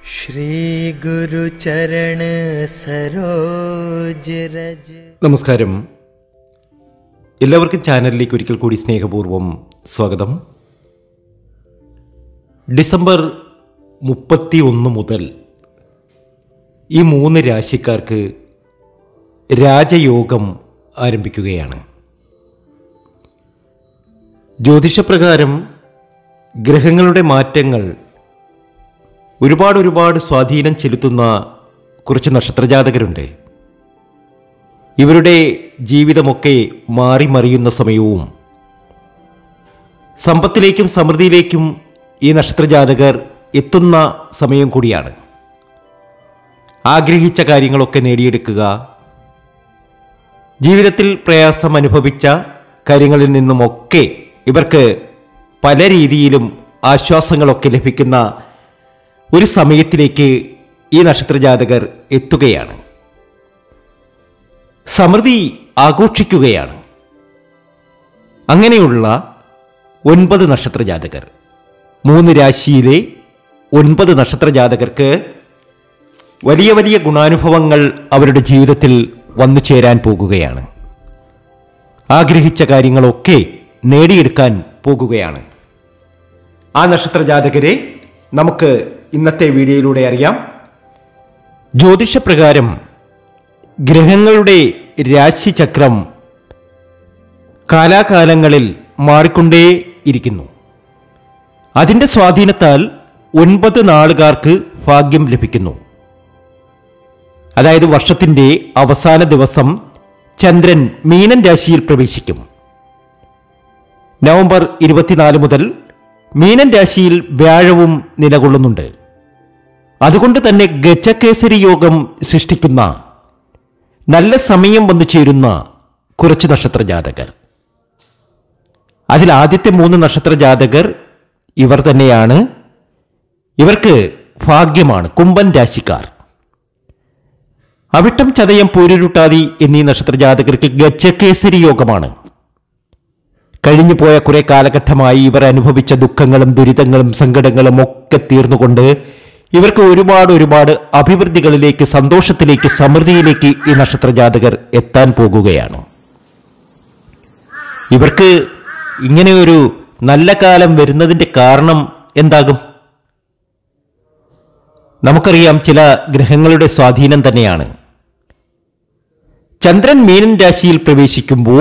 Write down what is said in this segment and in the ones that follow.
श्रीगुरुचरण सरोज रज നമസ്കാരം എല്ലാവർക്കും ചാനലിലേക്ക് ഒരിക്കൽ കൂടി സ്നേഹപൂർവ്വം സ്വാഗതം ഡിസംബർ മുപ്പത്തി ഒന്ന് മുതൽ ഈ മൂന്ന് രാശിക്കാർക്ക് രാജയോഗം ആരംഭിക്കുകയാണ് ജ്യോതിഷപ്രകാരം ഗ്രഹങ്ങളുടെ മാറ്റങ്ങൾ ഒരുപാട് ഒരുപാട് സ്വാധീനം ചെലുത്തുന്ന കുറച്ച് നക്ഷത്രജാതകരുണ്ട് ഇവരുടെ ജീവിതമൊക്കെ മാറി മറിയുന്ന സമയവും സമ്പത്തിലേക്കും സമൃദ്ധിയിലേക്കും ഈ നക്ഷത്രജാതകർ എത്തുന്ന സമയം കൂടിയാണ് ആഗ്രഹിച്ച കാര്യങ്ങളൊക്കെ നേടിയെടുക്കുക ജീവിതത്തിൽ പ്രയാസം അനുഭവിച്ച കാര്യങ്ങളിൽ നിന്നുമൊക്കെ ഇവർക്ക് പല രീതിയിലും ആശ്വാസങ്ങളൊക്കെ ലഭിക്കുന്ന ഒരു സമയത്തിലേക്ക് ഈ നക്ഷത്രജാതകർ എത്തുകയാണ് സമൃദ്ധി ആഘോഷിക്കുകയാണ് അങ്ങനെയുള്ള ഒൻപത് നക്ഷത്രജാതകർ മൂന്ന് രാശിയിലെ ഒൻപത് നക്ഷത്രജാതകർക്ക് വലിയ വലിയ ഗുണാനുഭവങ്ങൾ അവരുടെ ജീവിതത്തിൽ വന്നു ചേരാൻ പോകുകയാണ് ആഗ്രഹിച്ച കാര്യങ്ങളൊക്കെ നേടിയെടുക്കാൻ പോകുകയാണ് ആ നക്ഷത്രജാതകരെ നമുക്ക് ഇന്നത്തെ വീഡിയോയിലൂടെ അറിയാം ജ്യോതിഷപ്രകാരം ഗ്രഹങ്ങളുടെ രാശിചക്രം കാലാകാലങ്ങളിൽ മാറിക്കൊണ്ടേ ഇരിക്കുന്നു അതിൻ്റെ സ്വാധീനത്താൽ ഒൻപത് നാളുകാർക്ക് ഭാഗ്യം ലഭിക്കുന്നു അതായത് വർഷത്തിൻ്റെ അവസാന ദിവസം ചന്ദ്രൻ മീനൻ രാശിയിൽ പ്രവേശിക്കും നവംബർ ഇരുപത്തിനാല് മുതൽ മീനൻ രാശിയിൽ വ്യാഴവും നിലകൊള്ളുന്നുണ്ട് അതുകൊണ്ട് തന്നെ ഗജകേസരി യോഗം സൃഷ്ടിക്കുന്ന നല്ല സമയം വന്നു ചേരുന്ന കുറച്ച് നക്ഷത്ര ജാതകർ അതിൽ ആദ്യത്തെ മൂന്ന് നക്ഷത്ര ജാതകർ ഇവർ തന്നെയാണ് ഇവർക്ക് ഭാഗ്യമാണ് കുംഭൻ രാശിക്കാർ അവിട്ടം ചതയം പൂരുരുട്ടാതി എന്നീ നക്ഷത്ര ജാതകർക്ക് ഗജകേസരി യോഗമാണ് കഴിഞ്ഞു പോയ കുറെ കാലഘട്ടമായി ഇവർ അനുഭവിച്ച ദുഃഖങ്ങളും ദുരിതങ്ങളും സങ്കടങ്ങളും ഒക്കെ തീർന്നുകൊണ്ട് ഇവർക്ക് ഒരുപാട് ഒരുപാട് അഭിവൃദ്ധികളിലേക്ക് സന്തോഷത്തിലേക്ക് സമൃദ്ധിയിലേക്ക് ഈ നക്ഷത്ര ജാതകർ എത്താൻ പോകുകയാണ് ഇവർക്ക് ഇങ്ങനെ ഒരു നല്ല കാലം വരുന്നതിന്റെ കാരണം എന്താകും നമുക്കറിയാം ചില ഗ്രഹങ്ങളുടെ സ്വാധീനം തന്നെയാണ് ചന്ദ്രൻ മീനൻ രാശിയിൽ പ്രവേശിക്കുമ്പോൾ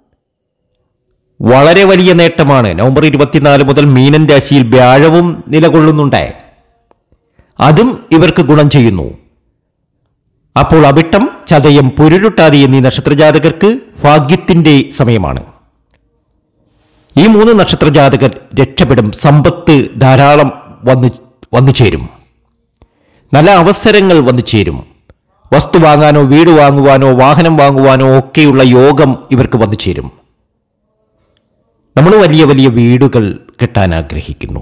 വളരെ വലിയ നേട്ടമാണ് നവംബർ ഇരുപത്തിനാല് മുതൽ മീനൻ രാശിയിൽ വ്യാഴവും നിലകൊള്ളുന്നുണ്ട് അതും ഇവർക്ക് ഗുണം ചെയ്യുന്നു അപ്പോൾ അവിട്ടം ചതയം പുരുരുട്ടാതി എന്നീ നക്ഷത്രജാതകർക്ക് ഭാഗ്യത്തിന്റെ സമയമാണ് ഈ മൂന്ന് നക്ഷത്രജാതകർ രക്ഷപ്പെടും സമ്പത്ത് ധാരാളം വന്നു വന്നു ചേരും നല്ല അവസരങ്ങൾ വന്നു ചേരും വസ്തു വാങ്ങാനോ വീട് വാങ്ങുവാനോ വാഹനം വാങ്ങുവാനോ ഒക്കെയുള്ള യോഗം ഇവർക്ക് വന്നു ചേരും നമ്മൾ വലിയ വലിയ വീടുകൾ കെട്ടാൻ ആഗ്രഹിക്കുന്നു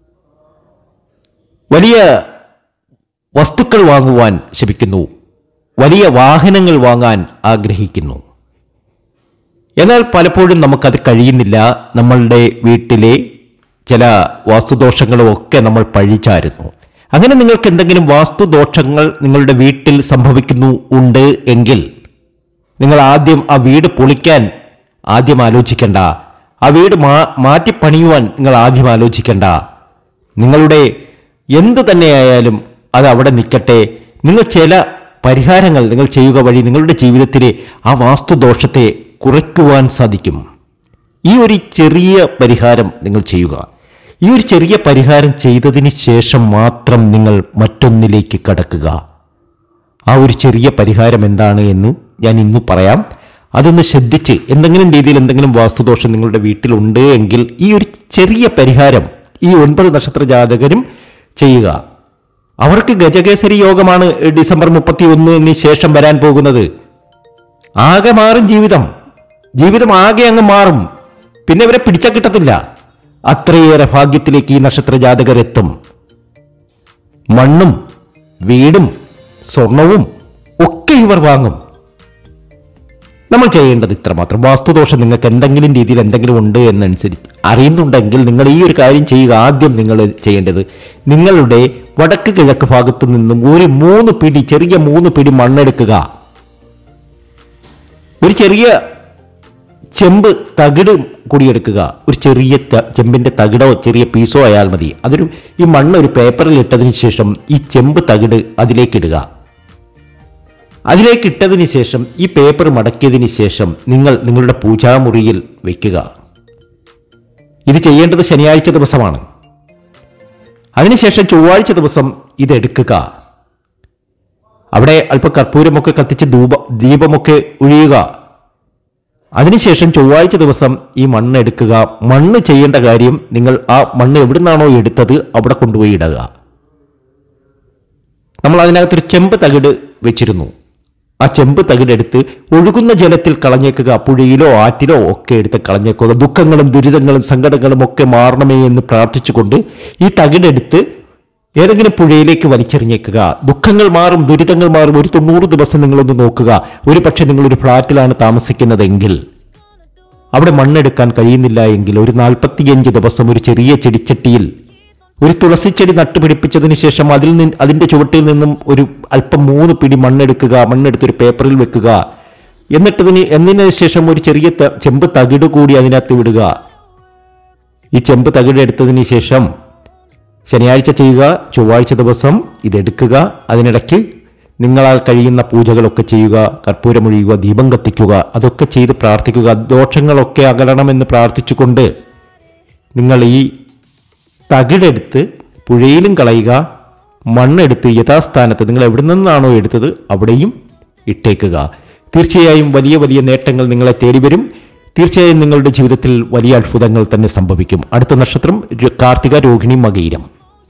വലിയ വസ്തുക്കൾ വാങ്ങുവാൻ ശ്രമിക്കുന്നു വലിയ വാഹനങ്ങൾ വാങ്ങാൻ ആഗ്രഹിക്കുന്നു എന്നാൽ പലപ്പോഴും നമുക്കത് കഴിയുന്നില്ല നമ്മളുടെ വീട്ടിലെ ചില വാസ്തുദോഷങ്ങളും ഒക്കെ നമ്മൾ പഴിച്ചാരുന്നു അങ്ങനെ നിങ്ങൾക്ക് എന്തെങ്കിലും വാസ്തുദോഷങ്ങൾ നിങ്ങളുടെ വീട്ടിൽ സംഭവിക്കുന്നു ഉണ്ട് എങ്കിൽ നിങ്ങൾ ആദ്യം ആ വീട് പൊളിക്കാൻ ആദ്യം ആലോചിക്കേണ്ട ആ വീട് മാ മാറ്റി പണിയുവാൻ നിങ്ങൾ ആദ്യം ആലോചിക്കേണ്ട നിങ്ങളുടെ എന്ത് തന്നെയായാലും അത് അവിടെ നിൽക്കട്ടെ നിങ്ങൾ ചില പരിഹാരങ്ങൾ നിങ്ങൾ ചെയ്യുക വഴി നിങ്ങളുടെ ജീവിതത്തിലെ ആ വാസ്തുദോഷത്തെ കുറയ്ക്കുവാൻ സാധിക്കും ഈ ഒരു ചെറിയ പരിഹാരം നിങ്ങൾ ചെയ്യുക ഈ ഒരു ചെറിയ പരിഹാരം ചെയ്തതിന് ശേഷം മാത്രം നിങ്ങൾ മറ്റൊന്നിലേക്ക് കടക്കുക ആ ഒരു ചെറിയ പരിഹാരം എന്താണ് എന്ന് ഞാൻ ഇന്ന് പറയാം അതൊന്ന് ശ്രദ്ധിച്ച് എന്തെങ്കിലും രീതിയിൽ എന്തെങ്കിലും വാസ്തുദോഷം നിങ്ങളുടെ വീട്ടിലുണ്ട് എങ്കിൽ ഈ ഒരു ചെറിയ പരിഹാരം ഈ ഒൻപത് നക്ഷത്ര ജാതകരും ചെയ്യുക അവർക്ക് ഗജകേസരി യോഗമാണ് ഡിസംബർ മുപ്പത്തി ഒന്നിന് ശേഷം വരാൻ പോകുന്നത് ആകെ മാറും ജീവിതം ജീവിതം ആകെ അങ്ങ് മാറും പിന്നെ ഇവരെ പിടിച്ച കിട്ടത്തില്ല അത്രയേറെ ഭാഗ്യത്തിലേക്ക് ഈ നക്ഷത്ര ജാതകർ എത്തും മണ്ണും വീടും സ്വർണവും ഒക്കെ ഇവർ വാങ്ങും നമ്മൾ ചെയ്യേണ്ടത് ഇത്രമാത്രം വാസ്തുദോഷം നിങ്ങൾക്ക് എന്തെങ്കിലും രീതിയിൽ എന്തെങ്കിലും ഉണ്ട് എന്നനുസരിച്ച് അറിയുന്നുണ്ടെങ്കിൽ നിങ്ങൾ ഈ ഒരു കാര്യം ചെയ്യുക ആദ്യം നിങ്ങൾ ചെയ്യേണ്ടത് നിങ്ങളുടെ വടക്ക് കിഴക്ക് ഭാഗത്ത് നിന്നും ഒരു മൂന്ന് പിടി ചെറിയ മൂന്ന് പിടി മണ്ണെടുക്കുക ഒരു ചെറിയ ചെമ്പ് തകിട് കൂടി എടുക്കുക ഒരു ചെറിയ ത- ചെമ്പിന്റെ തകിടോ ചെറിയ പീസോ ആയാൽ മതി അതൊരു ഈ മണ്ണ് ഒരു പേപ്പറിൽ ഇട്ടതിന് ശേഷം ഈ ചെമ്പ് തകിട് അതിലേക്ക് ഇടുക അതിലേക്ക് ഇട്ടതിന് ശേഷം ഈ പേപ്പർ മടക്കിയതിന് ശേഷം നിങ്ങൾ നിങ്ങളുടെ പൂജാമുറിയിൽ വയ്ക്കുക ഇത് ചെയ്യേണ്ടത് ശനിയാഴ്ച ദിവസമാണ് അതിനുശേഷം ചൊവ്വാഴ്ച ദിവസം ഇതെടുക്കുക അവിടെ അല്പം കർപ്പൂരമൊക്കെ കത്തിച്ച് ധൂപ ദീപമൊക്കെ ഒഴിയുക അതിനുശേഷം ചൊവ്വാഴ്ച ദിവസം ഈ മണ്ണ് എടുക്കുക മണ്ണ് ചെയ്യേണ്ട കാര്യം നിങ്ങൾ ആ മണ്ണ് എവിടുന്നാണോ എടുത്തത് അവിടെ കൊണ്ടുപോയി ഇടുക നമ്മൾ അതിനകത്തൊരു ചെമ്പ് തകിട് വെച്ചിരുന്നു ആ ചെമ്പ് തകിടെടുത്ത് ഒഴുകുന്ന ജലത്തിൽ കളഞ്ഞേക്കുക പുഴയിലോ ആറ്റിലോ ഒക്കെ എടുത്ത് കളഞ്ഞേക്കുക ദുഃഖങ്ങളും ദുരിതങ്ങളും സങ്കടങ്ങളും ഒക്കെ മാറണമേ എന്ന് പ്രാർത്ഥിച്ചുകൊണ്ട് ഈ തകിടെടുത്ത് ഏതെങ്കിലും പുഴയിലേക്ക് വലിച്ചെറിഞ്ഞേക്കുക ദുഃഖങ്ങൾ മാറും ദുരിതങ്ങൾ മാറും ഒരു തൊണ്ണൂറ് ദിവസം നിങ്ങളൊന്ന് നോക്കുക ഒരു പക്ഷേ നിങ്ങളൊരു ഫ്ലാറ്റിലാണ് താമസിക്കുന്നതെങ്കിൽ അവിടെ മണ്ണെടുക്കാൻ കഴിയുന്നില്ല എങ്കിൽ ഒരു നാൽപ്പത്തിയഞ്ച് ദിവസം ഒരു ചെറിയ ചെടിച്ചട്ടിയിൽ ഒരു തുളസിച്ചെടി നട്ടുപിടിപ്പിച്ചതിന് ശേഷം അതിൽ നിന്ന് അതിന്റെ ചുവട്ടിൽ നിന്നും ഒരു അല്പം മൂന്ന് പിടി മണ്ണെടുക്കുക മണ്ണെടുത്ത് ഒരു പേപ്പറിൽ വെക്കുക എന്നിട്ടതിന് എന്നതിന് ശേഷം ഒരു ചെറിയ ത- ചെമ്പ് തകിട് കൂടി അതിനകത്ത് വിടുക ഈ ചെമ്പ് തകിട് എടുത്തതിന് ശേഷം ശനിയാഴ്ച ചെയ്യുക ചൊവ്വാഴ്ച ദിവസം ഇതെടുക്കുക അതിനിടയ്ക്ക് നിങ്ങളാൽ കഴിയുന്ന പൂജകളൊക്കെ ചെയ്യുക കർപ്പൂരമൊഴിയുക ദീപം കത്തിക്കുക അതൊക്കെ ചെയ്ത് പ്രാർത്ഥിക്കുക ദോഷങ്ങളൊക്കെ അകലണമെന്ന് പ്രാർത്ഥിച്ചുകൊണ്ട് നിങ്ങൾ ഈ തകിടെടുത്ത് പുഴയിലും കളയുക മണ്ണെടുത്ത് യഥാസ്ഥാനത്ത് നിങ്ങൾ എവിടെ നിന്നാണോ എടുത്തത് അവിടെയും ഇട്ടേക്കുക തീർച്ചയായും വലിയ വലിയ നേട്ടങ്ങൾ നിങ്ങളെ തേടി വരും തീർച്ചയായും നിങ്ങളുടെ ജീവിതത്തിൽ വലിയ അത്ഭുതങ്ങൾ തന്നെ സംഭവിക്കും അടുത്ത നക്ഷത്രം ര- കാർത്തിക രോഹിണി മകയിരം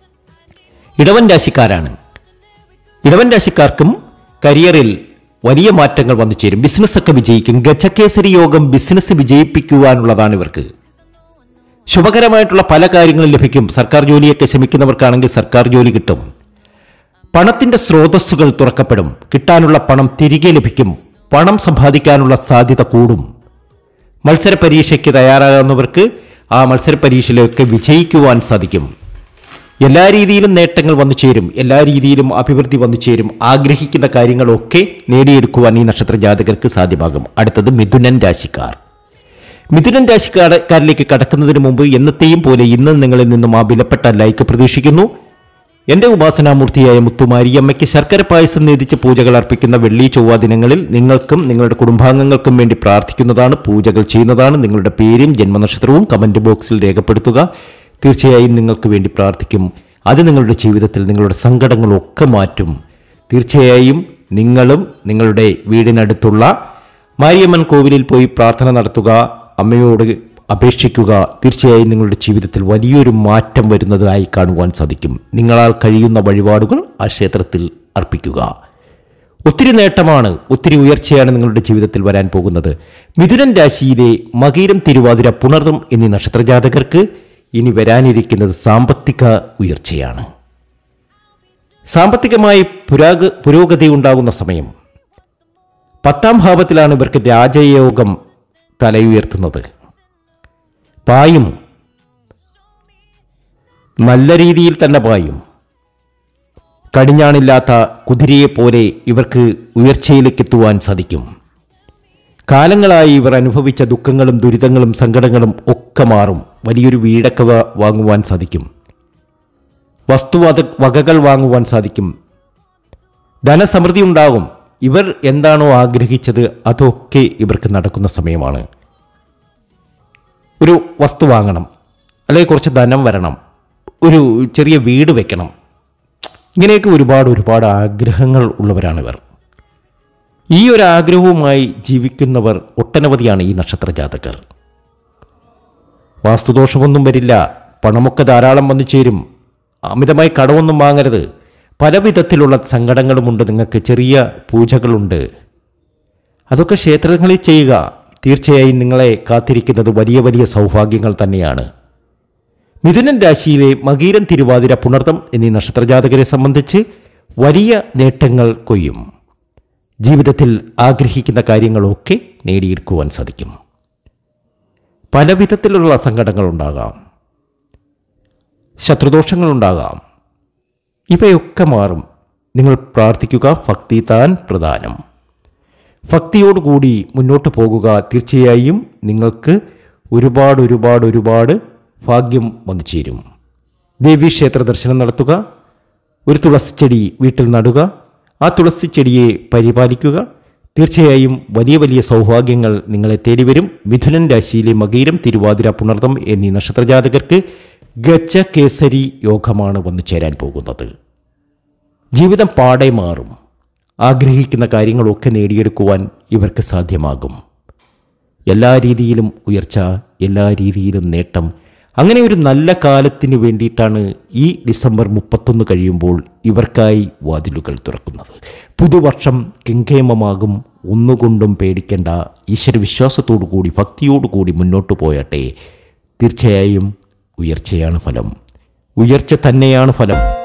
ഇടവൻ രാശിക്കാരാണ് ഇടവൻ രാശിക്കാർക്കും കരിയറിൽ വലിയ മാറ്റങ്ങൾ വന്നു ചേരും ബിസിനസ്സൊക്കെ വിജയിക്കും ഗജകേസരി യോഗം ബിസിനസ് വിജയിപ്പിക്കുവാനുള്ളതാണ് ഇവർക്ക് ശുഭകരമായിട്ടുള്ള പല കാര്യങ്ങളും ലഭിക്കും സർക്കാർ ജോലിയൊക്കെ ശ്രമിക്കുന്നവർക്കാണെങ്കിൽ സർക്കാർ ജോലി കിട്ടും പണത്തിന്റെ സ്രോതസ്സുകൾ തുറക്കപ്പെടും കിട്ടാനുള്ള പണം തിരികെ ലഭിക്കും പണം സമ്പാദിക്കാനുള്ള സാധ്യത കൂടും മത്സര പരീക്ഷയ്ക്ക് തയ്യാറാകുന്നവർക്ക് ആ മത്സര പരീക്ഷയിലൊക്കെ വിജയിക്കുവാൻ സാധിക്കും എല്ലാ രീതിയിലും നേട്ടങ്ങൾ വന്നു ചേരും എല്ലാ രീതിയിലും അഭിവൃദ്ധി വന്നു ചേരും ആഗ്രഹിക്കുന്ന കാര്യങ്ങളൊക്കെ നേടിയെടുക്കുവാൻ ഈ നക്ഷത്ര ജാതകർക്ക് സാധ്യമാകും അടുത്തത് മിഥുനൻ രാശിക്കാർ മിഥുനൻ രാശിക്കാരിലേക്ക് കടക്കുന്നതിന് മുമ്പ് എന്നത്തെയും പോലെ ഇന്നും നിങ്ങളിൽ നിന്നും ആ വിലപ്പെട്ട ലൈക്ക് പ്രതീക്ഷിക്കുന്നു എന്റെ ഉപാസനാമൂർത്തിയായ മുത്തുമാരിയമ്മയ്ക്ക് ശർക്കര പായസം നേതിച്ച് പൂജകൾ അർപ്പിക്കുന്ന വെള്ളി ചൊവ്വ ദിനങ്ങളിൽ നിങ്ങൾക്കും നിങ്ങളുടെ കുടുംബാംഗങ്ങൾക്കും വേണ്ടി പ്രാർത്ഥിക്കുന്നതാണ് പൂജകൾ ചെയ്യുന്നതാണ് നിങ്ങളുടെ പേരും ജന്മനക്ഷത്രവും കമന്റ് ബോക്സിൽ രേഖപ്പെടുത്തുക തീർച്ചയായും നിങ്ങൾക്ക് വേണ്ടി പ്രാർത്ഥിക്കും അത് നിങ്ങളുടെ ജീവിതത്തിൽ നിങ്ങളുടെ സങ്കടങ്ങളൊക്കെ മാറ്റും തീർച്ചയായും നിങ്ങളും നിങ്ങളുടെ വീടിനടുത്തുള്ള മാരിയമ്മൻ കോവിലിൽ പോയി പ്രാർത്ഥന നടത്തുക അമ്മയോട് അപേക്ഷിക്കുക തീർച്ചയായും നിങ്ങളുടെ ജീവിതത്തിൽ വലിയൊരു മാറ്റം വരുന്നതായി കാണുവാൻ സാധിക്കും നിങ്ങളാൽ കഴിയുന്ന വഴിപാടുകൾ ആ ക്ഷേത്രത്തിൽ അർപ്പിക്കുക ഒത്തിരി നേട്ടമാണ് ഒത്തിരി ഉയർച്ചയാണ് നിങ്ങളുടെ ജീവിതത്തിൽ വരാൻ പോകുന്നത് മിഥുനൻ രാശിയിലെ മകീരം തിരുവാതിര പുണർദം എന്നീ നക്ഷത്രജാതകർക്ക് ഇനി വരാനിരിക്കുന്നത് സാമ്പത്തിക ഉയർച്ചയാണ് സാമ്പത്തികമായി പുരാഗ പുരോഗതി ഉണ്ടാകുന്ന സമയം പത്താം ഭാവത്തിലാണ് ഇവർക്ക് രാജയോഗം തലയുയർത്തുന്നത് പായും നല്ല രീതിയിൽ തന്നെ പായും കടിഞ്ഞാണില്ലാത്ത കുതിരയെപ്പോലെ ഇവർക്ക് ഉയർച്ചയിലേക്ക് എത്തുവാൻ സാധിക്കും കാലങ്ങളായി ഇവർ അനുഭവിച്ച ദുഃഖങ്ങളും ദുരിതങ്ങളും സങ്കടങ്ങളും ഒക്കെ മാറും വലിയൊരു വീടൊക്കെ വ- വാങ്ങുവാൻ സാധിക്കും വസ്തുവക വകകൾ വാങ്ങുവാൻ സാധിക്കും ധനസമൃദ്ധി ഉണ്ടാകും ഇവർ എന്താണോ ആഗ്രഹിച്ചത് അതൊക്കെ ഇവർക്ക് നടക്കുന്ന സമയമാണ് ഒരു വസ്തു വാങ്ങണം അല്ലെങ്കിൽ കുറച്ച് ധനം വരണം ഒരു ചെറിയ വീട് വെക്കണം ഇങ്ങനെയൊക്കെ ഒരുപാട് ഒരുപാട് ആഗ്രഹങ്ങൾ ഉള്ളവരാണ് ഇവർ ഈ ഒരു ആഗ്രഹവുമായി ജീവിക്കുന്നവർ ഒട്ടനവധിയാണ് ഈ നക്ഷത്ര ജാതകർ വാസ്തുദോഷമൊന്നും വരില്ല പണമൊക്കെ ധാരാളം വന്നു ചേരും അമിതമായി കടമൊന്നും വാങ്ങരുത് പല വിധത്തിലുള്ള സങ്കടങ്ങളുമുണ്ട് നിങ്ങൾക്ക് ചെറിയ പൂജകളുണ്ട് അതൊക്കെ ക്ഷേത്രങ്ങളിൽ ചെയ്യുക തീർച്ചയായും നിങ്ങളെ കാത്തിരിക്കുന്നത് വലിയ വലിയ സൗഭാഗ്യങ്ങൾ തന്നെയാണ് മിഥുനൻ രാശിയിലെ മകീരൻ തിരുവാതിര പുണർത്തം എന്നീ നക്ഷത്രജാതകരെ സംബന്ധിച്ച് വലിയ നേട്ടങ്ങൾ കൊയ്യും ജീവിതത്തിൽ ആഗ്രഹിക്കുന്ന കാര്യങ്ങളൊക്കെ നേടിയെടുക്കുവാൻ സാധിക്കും പല വിധത്തിലുള്ള സങ്കടങ്ങളുണ്ടാകാം ശത്രുദോഷങ്ങളുണ്ടാകാം ഇവയൊക്കെ മാറും നിങ്ങൾ പ്രാർത്ഥിക്കുക ഭക്തി താൻ പ്രധാനം ഭക്തിയോടുകൂടി മുന്നോട്ട് പോകുക തീർച്ചയായും നിങ്ങൾക്ക് ഒരുപാട് ഒരുപാട് ഒരുപാട് ഭാഗ്യം വന്നു ചേരും ദേവീക്ഷേത്ര ദർശനം നടത്തുക ഒരു തുളസിച്ചെടി വീട്ടിൽ നടുക ആ തുളസിച്ചെടിയെ പരിപാലിക്കുക തീർച്ചയായും വലിയ വലിയ സൗഭാഗ്യങ്ങൾ നിങ്ങളെ തേടി വരും മിഥുനൻ രാശിയിലെ മകീരം തിരുവാതിര പുണർതം എന്നീ നക്ഷത്രജാതകർക്ക് ഗജ കേസരി യോഗമാണ് വന്നു ചേരാൻ പോകുന്നത് ജീവിതം പാടെ മാറും ആഗ്രഹിക്കുന്ന കാര്യങ്ങളൊക്കെ നേടിയെടുക്കുവാൻ ഇവർക്ക് സാധ്യമാകും എല്ലാ രീതിയിലും ഉയർച്ച എല്ലാ രീതിയിലും നേട്ടം അങ്ങനെ ഒരു നല്ല കാലത്തിന് വേണ്ടിയിട്ടാണ് ഈ ഡിസംബർ മുപ്പത്തൊന്ന് കഴിയുമ്പോൾ ഇവർക്കായി വാതിലുകൾ തുറക്കുന്നത് പുതുവർഷം കെങ്കേമമാകും ഒന്നുകൊണ്ടും പേടിക്കേണ്ട ഈശ്വരവിശ്വാസത്തോടു കൂടി ഭക്തിയോടുകൂടി മുന്നോട്ട് പോയട്ടെ തീർച്ചയായും ഉയർച്ചയാണ് ഫലം ഉയർച്ച തന്നെയാണ് ഫലം